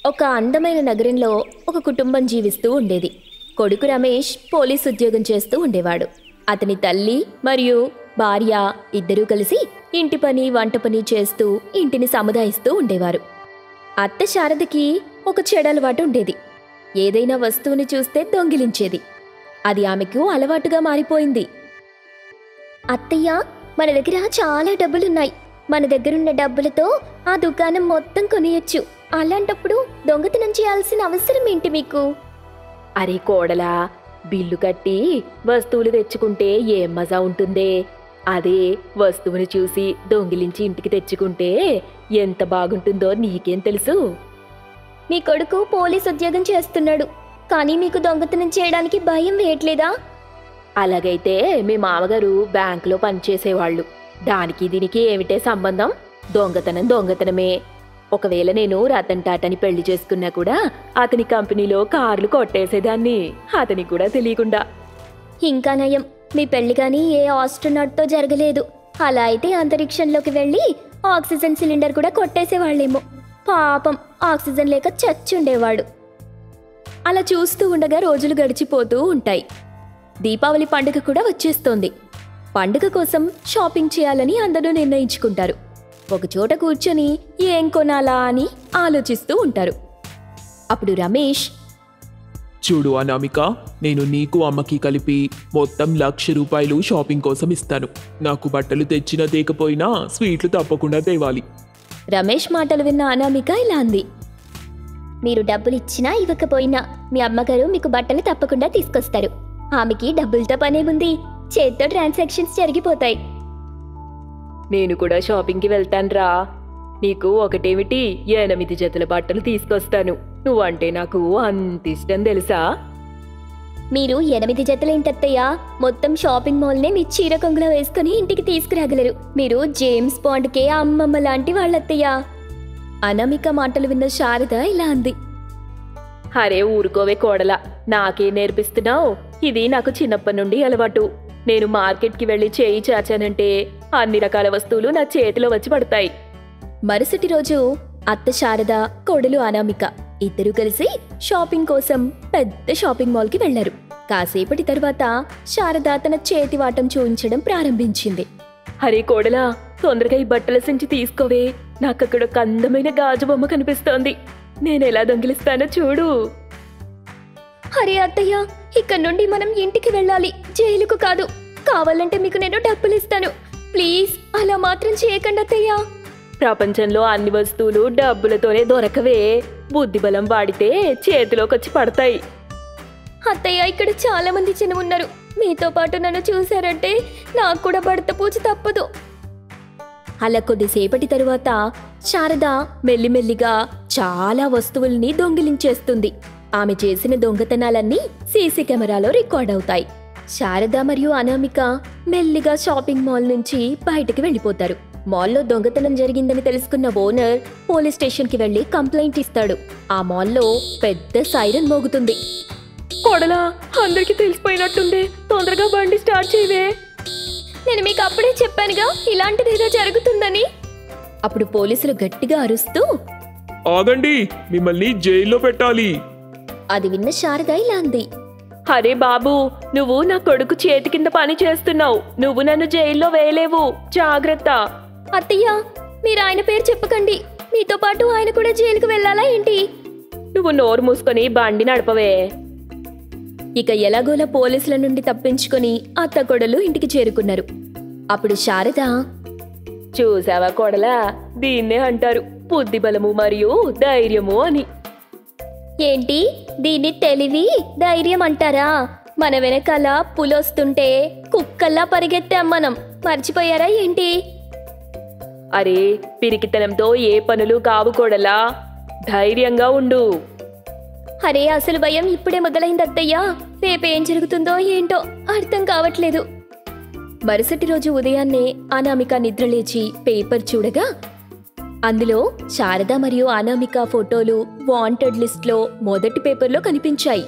ఒక అందమైన నగరంలో ఒక కుటుంబం జీవిస్తూ ఉండేది కొడుకు రమేష్ పోలీస్ ఉద్యోగం చేస్తూ ఉండేవాడు అతని తల్లి మరియు భార్య ఇద్దరూ కలిసి ఇంటి పని వంట పని చేస్తూ ఇంటిని సముదాయిస్తూ ఉండేవారు అత్త శారదకి ఒక చెడలవాటు ఉండేది ఏదైనా వస్తువుని చూస్తే దొంగిలించేది అది ఆమెకు అలవాటుగా మారిపోయింది అత్తయ్య మన దగ్గర చాలా డబ్బులున్నాయి మన దగ్గరున్న డబ్బులతో ఆ దుకాణం మొత్తం కొనియొచ్చు అలాంటప్పుడు దొంగతనం చేయాల్సిన అవసరం ఏంటి మీకు అరే కోడలా బిల్లు కట్టి వస్తువులు తెచ్చుకుంటే ఏం మజా ఉంటుందే అదే వస్తువుని చూసి దొంగిలించి ఇంటికి తెచ్చుకుంటే ఎంత బాగుంటుందో నీకేం తెలుసు మీ కొడుకు పోలీస్ ఉద్యోగం చేస్తున్నాడు కానీ మీకు దొంగతనం చేయడానికి భయం వేయట్లేదా అలాగైతే మీ మామగారు బ్యాంకులో పనిచేసేవాళ్ళు దానికి దీనికి ఏమిటే సంబంధం దొంగతనం దొంగతనమే ఒకవేళ నేను రతన్ టాటాని పెళ్లి చేసుకున్నా కూడా అతని కంపెనీలో కార్లు కొట్టేసేదాన్ని అతనికి కూడా తెలియకుండా ఇంకా నయం మీ పెళ్లి కానీ ఏ ఆస్ట్రోనాట్తో జరగలేదు అలా అయితే అంతరిక్షంలోకి వెళ్ళి ఆక్సిజన్ సిలిండర్ కూడా కొట్టేసేవాళ్ళేమో పాపం ఆక్సిజన్ లేక చచ్చుండేవాడు అలా చూస్తూ ఉండగా రోజులు గడిచిపోతూ ఉంటాయి దీపావళి పండుగ కూడా వచ్చేస్తోంది పండుగ కోసం షాపింగ్ చేయాలని అందరూ నిర్ణయించుకుంటారు ఒకచోట కూర్చొని ఏం కొనాలా అని ఆలోచిస్తూ ఉంటారు అప్పుడు రమేష్ చూడు అనామిక నేను నీకు అమ్మకి కలిపి మొత్తం లక్ష రూపాయలు షాపింగ్ కోసం ఇస్తాను నాకు బట్టలు తెచ్చినా తేకపోయినా స్వీట్లు తప్పకుండా తేవాలి రమేష్ మాటలు విన్న అనామిక ఇలా అంది మీరు డబ్బులు ఇచ్చినా ఇవ్వకపోయినా మీ అమ్మగారు మీకు బట్టలు తప్పకుండా తీసుకొస్తారు ఆమెకి డబ్బులతో పనేముంది చేత్తో ట్రాన్సాక్షన్స్ జరిగిపోతాయి నేను కూడా షాపింగ్కి వెళ్తానురా నీకు ఒకటేమిటి ఎనిమిది జతల బట్టలు తీసుకొస్తాను నువ్వంటే నాకు అంత ఇష్టం తెలుసా మీరు ఎనిమిది జతలేంటత్తయ్యా మొత్తం షాపింగ్ మాల్నే మీ చీర కొంగులో వేసుకుని ఇంటికి తీసుకురాగలరు మీరు జేమ్స్ బాండ్కే అమ్మమ్మ లాంటి వాళ్ళత్తయ్యా అనామిక మాటలు విన్న శారద ఇలా అంది అరే ఊరుకోవే కోడలా నాకే నేర్పిస్తున్నావు ఇది నాకు చిన్నప్పటి నుండి అలవాటు నేను మార్కెట్కి వెళ్ళి చేయి చాచానంటే అన్ని రకాల వస్తువులు నా చేతిలో వచ్చి పడతాయి మరుసటి రోజు అత్త శారద కొడులు అనామిక ఇద్దరు కలిసి షాపింగ్ కోసం పెద్ద షాపింగ్ మాల్కి వెళ్లారు కాసేపటి తర్వాత శారద తన చేతి వాటం చూపించడం ప్రారంభించింది అరే కోడలా తొందరగా ఈ బట్టల సంచి తీసుకోవే నాకు అక్కడ ఒక అందమైన గాజు బొమ్మ కనిపిస్తోంది నేను ఎలా దొంగిలిస్తానో చూడు అరే అత్తయ్య ఇక్కడ నుండి మనం ఇంటికి వెళ్ళాలి జైలుకు కాదు కావాలంటే మీకు నేను డబ్బులు ఇస్తాను ప్లీజ్ అలా మాత్రం చేయకండి అత్తయ్య ప్రపంచంలో అన్ని వస్తువులు డబ్బులతోనే దొరకవే బుద్ధిబలం వాడితే చేతిలోకి వచ్చి పడతాయి అత్తయ్య ఇక్కడ చాలా మంది జనం ఉన్నారు మీతో పాటు నన్ను చూశారంటే నాకు కూడా భర్త పూజ తప్పదు అలా కొద్దిసేపటి తరువాత శారద మెల్లిమెల్లిగా చాలా వస్తువుల్ని దొంగిలించేస్తుంది ఆమె చేసిన దొంగతనాలన్నీ సీసీ కెమెరాలో రికార్డ్ అవుతాయి శారద మరియు అనామిక మెల్లిగా షాపింగ్ మాల్ నుంచి బయటకు వెళ్ళిపోతారు మాల్లో దొంగతనం జరిగిందని తెలుసుకున్న ఓనర్ పోలీస్ స్టేషన్కి వెళ్లి కంప్లైంట్ ఇస్తాడు ఆ మాల్లో పెద్ద సైరన్ మోగుతుంది కోడలా అందరికి తెలిసిపోయినట్టుంది తొందరగా బండి స్టార్ట్ చేయవే నేను మీకు అప్పుడే చెప్పానుగా ఇలాంటిదేదో జరుగుతుందని అప్పుడు పోలీసులు గట్టిగా అరుస్తూ ఆగండి మిమ్మల్ని జైల్లో పెట్టాలి అది విన్న శారద ఇలా అంది అరే బాబు నువ్వు నా కొడుకు చేతి కింద పని చేస్తున్నావు నువ్వు నన్ను జైల్లో వేయలేవు జాగ్రత్త అత్తయ్య మీరు ఆయన పేరు చెప్పకండి మీతో పాటు ఆయన కూడా జైలుకు వెళ్ళాలా ఏంటి నువ్వు నోరు మూసుకొని బండి నడపవే ఇక ఎలాగోలా పోలీసుల నుండి తప్పించుకొని అత్త కొడలు ఇంటికి చేరుకున్నారు అప్పుడు శారద చూసావా కోడలా దీన్నే అంటారు బుద్ధి బలము మరియు ధైర్యము అని ఏంటి దీన్ని తెలివి ధైర్యం అంటారా మన వెనకాల పులొస్తుంటే కుక్కల్లా పరిగెత్తాం మనం మర్చిపోయారా ఏంటి అరే పిరికితనంతో ఏ పనులు కావు కోడలా ధైర్యంగా ఉండు అరే అసలు భయం ఇప్పుడే మొదలైంది అత్తయ్యా రేపేం జరుగుతుందో ఏంటో అర్థం కావట్లేదు మరుసటి రోజు ఉదయాన్నే అనామిక నిద్రలేచి పేపర్ చూడగా అందులో శారద మరియు అనామిక ఫోటోలు వాంటెడ్ లిస్ట్లో మొదటి పేపర్లో కనిపించాయి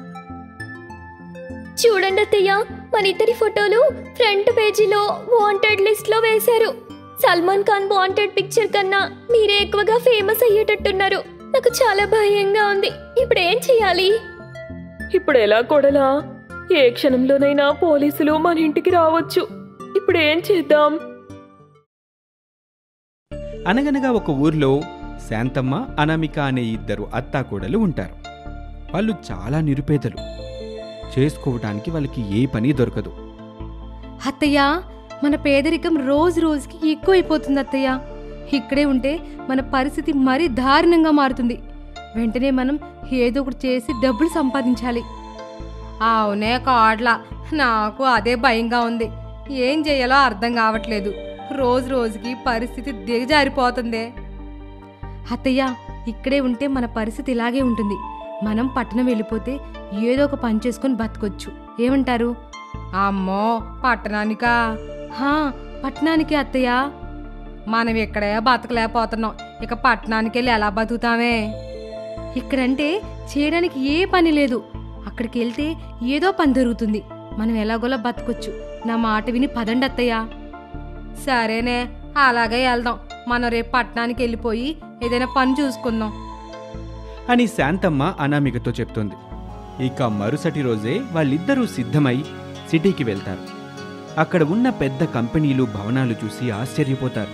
చూడండి అత్తయ్య మన ఇద్దరి ఫోటోలు ఫ్రంట్ పేజీలో వాంటెడ్ లిస్ట్లో వేశారు సల్మాన్ ఖాన్ వాంటెడ్ పిక్చర్ కన్నా మీరే ఎక్కువగా ఫేమస్ అయ్యేటట్టున్నారు నాకు చాలా భయంగా ఉంది ఇప్పుడు ఏం చేయాలి ఇప్పుడు ఎలా కొడలా ఏ క్షణంలోనైనా పోలీసులు మన ఇంటికి రావచ్చు ఇప్పుడు ఏం చేద్దాం అనగనగా ఒక ఊర్లో శాంతమ్మ అనామిక అనే ఇద్దరు అత్తాకోడలు ఉంటారు వాళ్ళు చాలా నిరుపేదలు చేసుకోవటానికి వాళ్ళకి ఏ పని దొరకదు అత్తయ్య మన పేదరికం రోజు రోజుకి ఎక్కువైపోతుంది అత్తయ్య ఇక్కడే ఉంటే మన పరిస్థితి మరీ దారుణంగా మారుతుంది వెంటనే మనం ఏదో ఒకటి చేసి డబ్బులు సంపాదించాలి అవునే కాడ్లా నాకు అదే భయంగా ఉంది ఏం చేయాలో అర్థం కావట్లేదు రోజు రోజుకి పరిస్థితి దిగజారిపోతుంది అత్తయ్య ఇక్కడే ఉంటే మన పరిస్థితి ఇలాగే ఉంటుంది మనం పట్టణం వెళ్ళిపోతే ఏదో ఒక పని చేసుకొని బతకొచ్చు ఏమంటారు అమ్మో పట్టణానికా హా పట్టణానికి అత్తయ్య మనం ఇక్కడే బతకలేకపోతున్నాం ఇక పట్టణానికి వెళ్ళి ఎలా బతుకుతామే ఇక్కడంటే చేయడానికి ఏ పని లేదు అక్కడికి వెళ్తే ఏదో పని దొరుకుతుంది మనం ఎలాగోలా బతకొచ్చు నా మాట విని పదండి అత్తయ్య సరేనే అలాగే వెళ్దాం మనం రేపు పట్టణానికి వెళ్ళిపోయి ఏదైనా పని చూసుకుందాం అని శాంతమ్మ అనామికతో చెప్తుంది ఇక మరుసటి రోజే వాళ్ళిద్దరూ సిద్ధమై సిటీకి వెళ్తారు అక్కడ ఉన్న పెద్ద కంపెనీలు భవనాలు చూసి ఆశ్చర్యపోతారు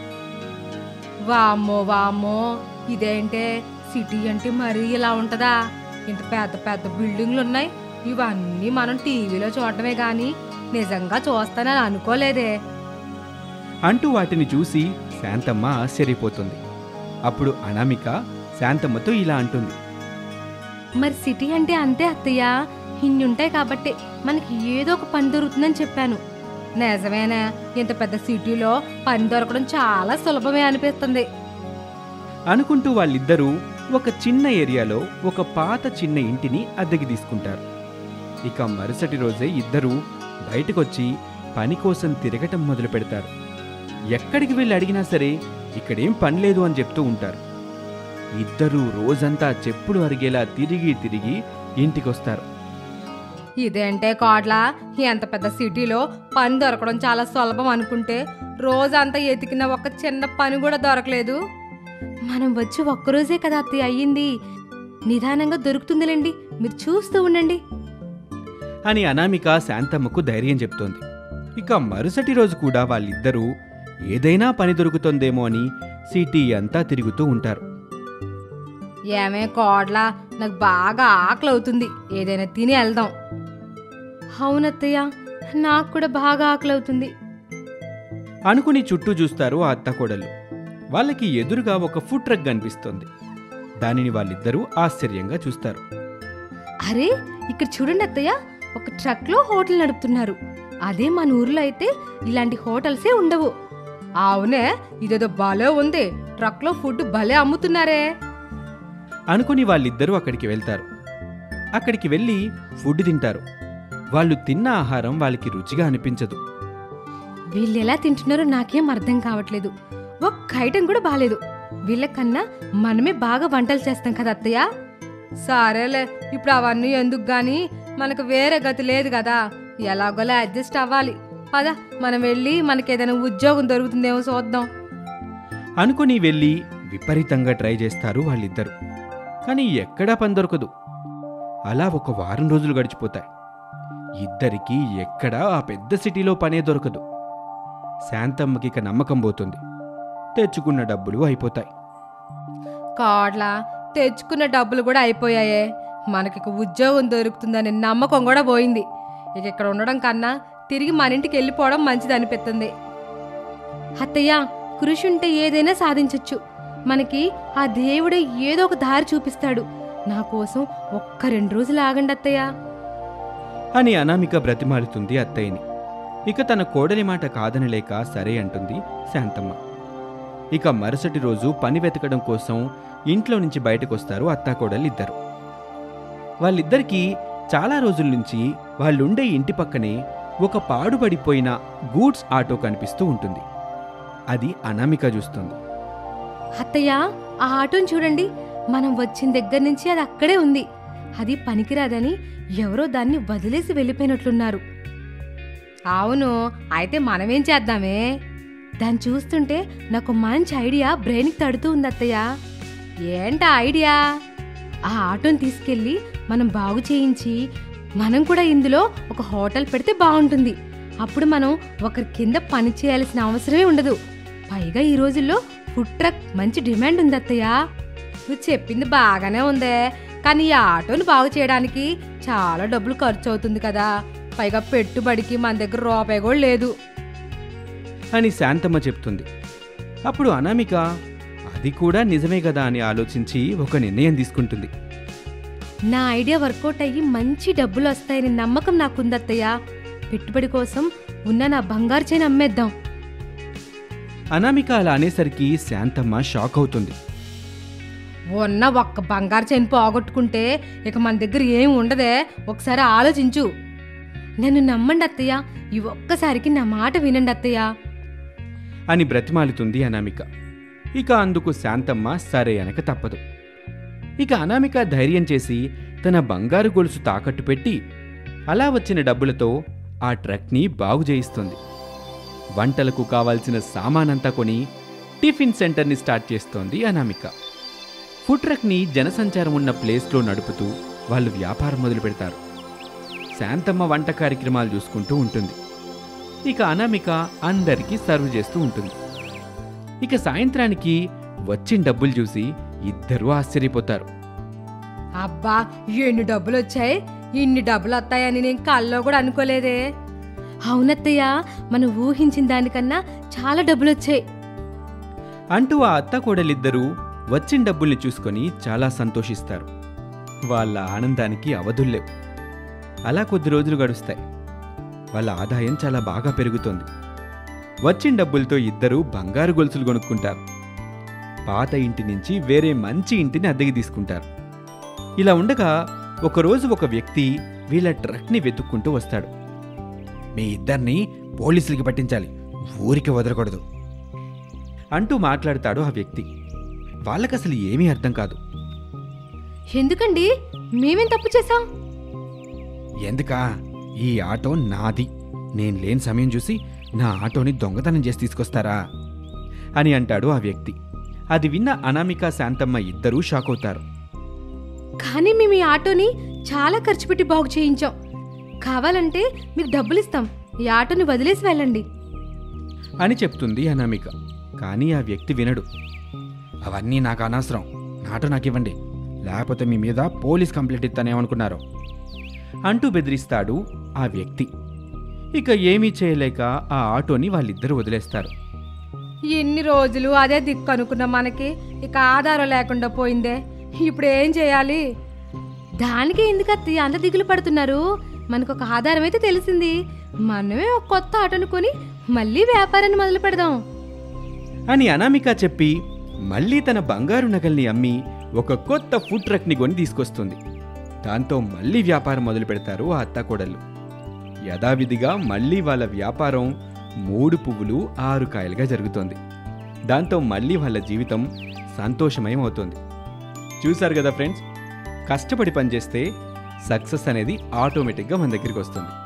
వామ్మో వామ్మో ఇదేంటే సిటీ అంటే మరీ ఇలా ఉంటదా ఇంత పెద్ద పెద్ద బిల్డింగ్లు ఉన్నాయి ఇవన్నీ మనం టీవీలో చూడటమే గాని నిజంగా చూస్తానని అనుకోలేదే అంటూ వాటిని చూసి శాంతమ్మ ఆశ్చర్యపోతుంది అప్పుడు అనామిక శాంతమ్మతో ఇలా అంటుంది మరి సిటీ అంటే అంతే అత్తయ్య ఇన్ని ఉంటాయి కాబట్టి మనకి ఏదో ఒక పని దొరుకుతుందని చెప్పాను నిజమేనా ఇంత పెద్ద సిటీలో పని దొరకడం చాలా సులభమే అనిపిస్తుంది అనుకుంటూ వాళ్ళిద్దరూ ఒక చిన్న ఏరియాలో ఒక పాత చిన్న ఇంటిని అద్దెకి తీసుకుంటారు ఇక మరుసటి రోజే ఇద్దరూ బయటకొచ్చి పని కోసం తిరగటం మొదలు పెడతారు ఎక్కడికి వెళ్ళి అడిగినా సరే ఇక్కడేం పని లేదు అని చెప్తూ ఉంటారు ఇద్దరూ రోజంతా చెప్పుడు అరిగేలా తిరిగి తిరిగి ఇంటికొస్తారు ఇదేంటే కోట్ల ఎంత పెద్ద సిటీలో పని దొరకడం చాలా సులభం అనుకుంటే రోజంతా ఎతికిన ఒక చిన్న పని కూడా దొరకలేదు మనం వచ్చి ఒక్కరోజే కదా అత్తయ్య అయ్యింది నిదానంగా దొరుకుతుందిలేండి మీరు చూస్తూ ఉండండి అని అనామిక శాంతమ్మకు ధైర్యం చెప్తోంది ఇక మరుసటి రోజు కూడా వాళ్ళిద్దరూ ఏదైనా పని దొరుకుతుందేమో అని సిటీ అంతా తిరుగుతూ ఉంటారు ఏమే కోడ్ల నాకు బాగా ఆకలి అవుతుంది ఏదైనా తిని వెళ్దాం అవునత్తయ్య నాకు కూడా బాగా ఆకలి అవుతుంది అనుకుని చుట్టూ చూస్తారు ఆ అత్తకోడలు వాళ్ళకి ఎదురుగా ఒక ఫుడ్ ట్రక్ కనిపిస్తోంది దానిని వాళ్ళిద్దరూ ఆశ్చర్యంగా చూస్తారు అరే ఇక్కడ చూడండి అత్తయ్య ఒక ట్రక్లో హోటల్ నడుపుతున్నారు అదే మన ఊర్లో అయితే ఇలాంటి హోటల్సే ఉండవు అవునే ఇదేదో భలే ఉంది ట్రక్లో ఫుడ్ భలే అమ్ముతున్నారే అనుకుని వాళ్ళిద్దరూ అక్కడికి వెళ్తారు అక్కడికి వెళ్ళి ఫుడ్ తింటారు వాళ్ళు తిన్న ఆహారం వాళ్ళకి రుచిగా అనిపించదు వీళ్ళు ఎలా తింటున్నారో నాకేం అర్థం కావట్లేదు ఒక్క ఐటెం కూడా బాలేదు వీళ్ళకన్నా మనమే బాగా వంటలు చేస్తాం కదా అత్తయ్య సరేలే ఇప్పుడు అవన్నీ ఎందుకు గాని మనకు వేరే గతి లేదు కదా ఎలాగోలా అడ్జస్ట్ అవ్వాలి పద మనం వెళ్ళి మనకి ఏదైనా ఉద్యోగం దొరుకుతుందేమో చూద్దాం అనుకుని వెళ్ళి విపరీతంగా ట్రై చేస్తారు వాళ్ళిద్దరు కానీ ఎక్కడా పని దొరకదు అలా ఒక వారం రోజులు గడిచిపోతాయి ఇద్దరికీ ఎక్కడా ఆ పెద్ద సిటీలో పనే దొరకదు శాంతమ్మకి ఇక నమ్మకం పోతుంది తెచ్చుకున్న డబ్బులు అయిపోతాయి కాడ్లా తెచ్చుకున్న డబ్బులు కూడా అయిపోయాయే మనకి ఇక ఉద్యోగం దొరుకుతుందనే నమ్మకం కూడా పోయింది ఇక ఇక్కడ ఉండడం కన్నా తిరిగి మన ఇంటికి వెళ్ళిపోవడం మంచిది అనిపిస్తుంది అత్తయ్య కృషి ఉంటే ఏదైనా సాధించొచ్చు మనకి ఆ దేవుడే ఏదో ఒక దారి చూపిస్తాడు నా కోసం ఒక్క రెండు రోజులు ఆగండి అత్తయ్య అని అనామిక బ్రతిమాలుతుంది అత్తయ్యని ఇక తన కోడలి మాట కాదనలేక సరే అంటుంది శాంతమ్మ ఇక మరుసటి రోజు పని వెతకడం కోసం ఇంట్లో నుంచి బయటకొస్తారు అత్తాకోడలిద్దరు వాళ్ళిద్దరికీ చాలా రోజుల నుంచి వాళ్ళుండే ఇంటి పక్కనే ఒక పాడుబడిపోయిన గూడ్స్ ఆటో కనిపిస్తూ ఉంటుంది అది అనామిక చూస్తుంది అత్తయ్య ఆ ఆటోని చూడండి మనం వచ్చిన దగ్గర నుంచి అది అక్కడే ఉంది అది పనికిరాదని ఎవరో దాన్ని వదిలేసి వెళ్ళిపోయినట్లున్నారు అవును అయితే మనమేం చేద్దామే దాన్ని చూస్తుంటే నాకు మంచి ఐడియా బ్రెయిన్కి తడుతూ ఉంది అత్తయ్య ఏంటా ఐడియా ఆ ఆటోని తీసుకెళ్ళి మనం బాగు చేయించి మనం కూడా ఇందులో ఒక హోటల్ పెడితే బాగుంటుంది అప్పుడు మనం ఒకరి కింద పని చేయాల్సిన అవసరమే ఉండదు పైగా ఈ రోజుల్లో ఫుడ్ ట్రక్ మంచి డిమాండ్ ఉంది అత్తయ్య నువ్వు చెప్పింది బాగానే ఉందే కానీ ఈ ఆటోని బాగు చేయడానికి చాలా డబ్బులు ఖర్చు అవుతుంది కదా పైగా పెట్టుబడికి మన దగ్గర రూపాయి కూడా లేదు అని శాంతమ్మ చెప్తుంది అప్పుడు అనామిక అది కూడా నిజమే కదా అని ఆలోచించి ఒక నిర్ణయం తీసుకుంటుంది నా ఐడియా వర్కౌట్ అయ్యి మంచి డబ్బులు వస్తాయని నమ్మకం నాకుంది అత్తయ్య పెట్టుబడి కోసం ఉన్న నా బంగారు చైన్ అమ్మేద్దాం అనామిక అలా అనేసరికి శాంతమ్మ షాక్ అవుతుంది ఉన్న ఒక్క బంగారు చైన్ పోగొట్టుకుంటే ఇక మన దగ్గర ఏం ఉండదే ఒకసారి ఆలోచించు నన్ను నమ్మండి అత్తయ్య ఈ ఒక్కసారికి నా మాట వినండి అత్తయ్య అని బ్రతిమాలుతుంది అనామిక ఇక అందుకు శాంతమ్మ సరే అనక తప్పదు ఇక అనామిక ధైర్యం చేసి తన బంగారు గొలుసు తాకట్టు పెట్టి అలా వచ్చిన డబ్బులతో ఆ ట్రక్ని బాగు చేయిస్తుంది వంటలకు కావాల్సిన సామానంతా కొని టిఫిన్ సెంటర్ని స్టార్ట్ చేస్తోంది అనామిక ఫుడ్ ట్రక్ని జనసంచారం ఉన్న ప్లేస్లో నడుపుతూ వాళ్ళు వ్యాపారం మొదలు పెడతారు శాంతమ్మ వంట కార్యక్రమాలు చూసుకుంటూ ఉంటుంది ఇక అనామిక అందరికీ సర్వ్ చేస్తూ ఉంటుంది ఇక సాయంత్రానికి వచ్చిన డబ్బులు చూసి ఇద్దరూ ఆశ్చర్యపోతారు అబ్బా ఎన్ని డబ్బులు వచ్చాయి ఇన్ని డబ్బులు వస్తాయని నేను కల్లో కూడా అనుకోలేదే అవునత్తయ్య మనం ఊహించిన దానికన్నా చాలా డబ్బులు వచ్చాయి అంటూ ఆ అత్త కోడలిద్దరూ వచ్చిన డబ్బుల్ని చూసుకొని చాలా సంతోషిస్తారు వాళ్ళ ఆనందానికి అవధుల్లేవు అలా కొద్ది రోజులు గడుస్తాయి వాళ్ళ ఆదాయం చాలా బాగా పెరుగుతోంది వచ్చిన డబ్బులతో ఇద్దరూ బంగారు గొలుసులు కొనుక్కుంటారు పాత ఇంటి నుంచి వేరే మంచి ఇంటిని అద్దెకి తీసుకుంటారు ఇలా ఉండగా ఒకరోజు ఒక వ్యక్తి వీళ్ళ ట్రక్ని వెతుక్కుంటూ వస్తాడు మీ ఇద్దరిని పోలీసులకి పట్టించాలి ఊరికి వదలకూడదు అంటూ మాట్లాడతాడు ఆ వ్యక్తి వాళ్ళకసలు ఏమీ అర్థం కాదు ఎందుకండి మేమేం తప్పు చేశాం ఎందుకా ఈ ఆటో నాది నేను లేని సమయం చూసి నా ఆటోని దొంగతనం చేసి తీసుకొస్తారా అని అంటాడు ఆ వ్యక్తి అది విన్న అనామిక శాంతమ్మ ఇద్దరూ షాక్ అవుతారు కానీ మేము ఈ ఆటోని చాలా ఖర్చు పెట్టి బాగు చేయించాం కావాలంటే మీకు డబ్బులు ఇస్తాం ఈ ఆటోని వదిలేసి వెళ్ళండి అని చెప్తుంది అనామిక కానీ ఆ వ్యక్తి వినడు అవన్నీ నాకు అనవసరం నా ఆటో నాకు ఇవ్వండి లేకపోతే మీ మీద పోలీస్ కంప్లైంట్ ఇస్తానేమనుకున్నారు అంటూ బెదిరిస్తాడు ఆ వ్యక్తి ఇక ఏమీ చేయలేక ఆ ఆటోని వాళ్ళిద్దరూ వదిలేస్తారు ఎన్ని రోజులు అదే దిక్కు అనుకున్న మనకి ఇక ఆధారం లేకుండా పోయిందే ఇప్పుడు ఏం చేయాలి దానికి ఎందుకు అత్తయ్య అంత దిగులు పడుతున్నారు మనకు ఒక ఆధారం అయితే తెలిసింది మనమే ఒక కొత్త ఆటోను కొని మళ్ళీ వ్యాపారాన్ని మొదలు పెడదాం అని అనామిక చెప్పి మళ్ళీ తన బంగారు నగల్ని అమ్మి ఒక కొత్త ఫుడ్ ట్రక్ని కొని తీసుకొస్తుంది దాంతో మళ్ళీ వ్యాపారం మొదలు పెడతారు ఆ అత్తాకోడళ్ళు యథావిధిగా మళ్ళీ వాళ్ళ వ్యాపారం మూడు పువ్వులు ఆరు కాయలుగా జరుగుతోంది దాంతో మళ్ళీ వాళ్ళ జీవితం సంతోషమయం అవుతుంది చూశారు కదా ఫ్రెండ్స్ కష్టపడి పనిచేస్తే సక్సెస్ అనేది ఆటోమేటిక్గా మన దగ్గరికి వస్తుంది